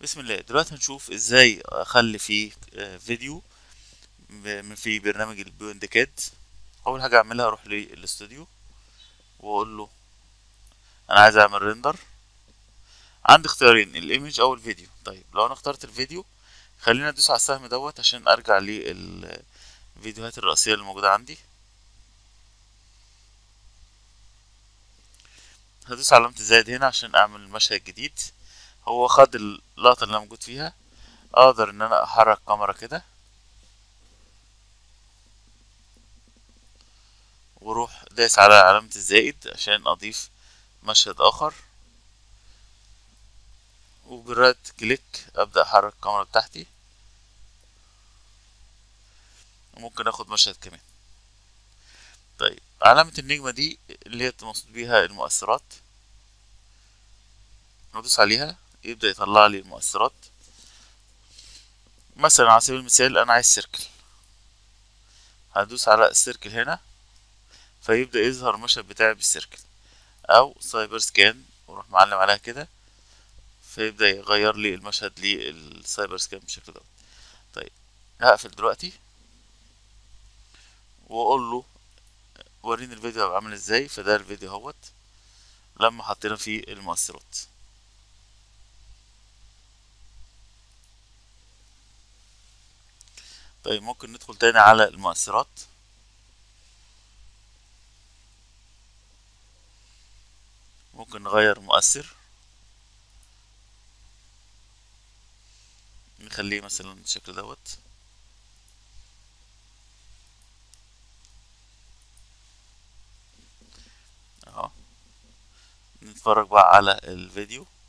بسم الله دلوقتي هنشوف ازاي اخلي فيه آه، فيديو ب- من في برنامج البيوند كاد اول حاجه اعملها اروح للاستوديو واقول له انا عايز اعمل ريندر عندي اختيارين الايمج او الفيديو طيب لو انا اخترت الفيديو خلينا ادوس على السهم دوت عشان ارجع للفيديوهات الرئيسيه اللي موجوده عندي هدوس علامه الزائد هنا عشان اعمل مشهد جديد هو خد اللقطه اللي انا موجود فيها اقدر ان انا احرك كاميرا كده واروح دايس على علامة الزائد عشان اضيف مشهد اخر وبالرايت كليك ابدأ احرك الكاميرا بتاعتي وممكن اخد مشهد كمان طيب علامة النجمة دي اللي هي مقصود بيها المؤثرات ندوس عليها يبدأ يطلع لي المؤثرات مثلا على سبيل المثال انا عايز سيركل هدوس على السيركل هنا فيبدأ يظهر المشهد بتاعي بالسيركل او سايبر سكان واروح معلم عليها كده فيبدأ يغير لي المشهد للسايبر سكان بالشكل دوت طيب هقفل دلوقتي واقول له وريني الفيديو هيبقى عامل ازاي فده الفيديو اهوت لما حطينا فيه المؤثرات طيب ممكن ندخل تاني على المؤثرات ممكن نغير مؤثر نخليه مثلا بالشكل دوت اهو نتفرج بقى على الفيديو